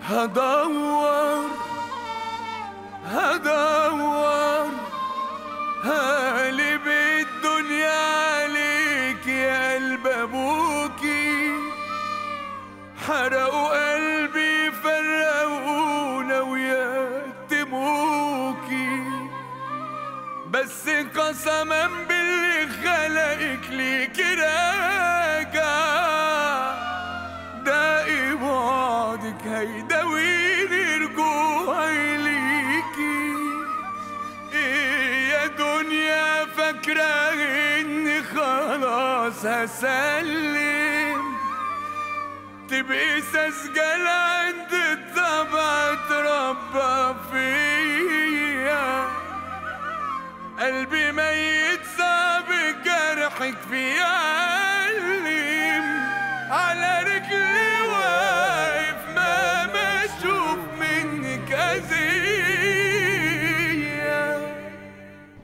هدور هدور هقلب الدنيا عليك يا قلب ابوكي حرقوا قلبي فرقونا ويتموكي بس قسما باللي خلقك ليك راجع داقي بعدك هيداويني رجوعي ليكي إيه يا دنيا فاكرة إني خلاص هسلم تبقي سجل عند الطبع تربى فيا قلبي ميت صعب جرحك في علم على رجلي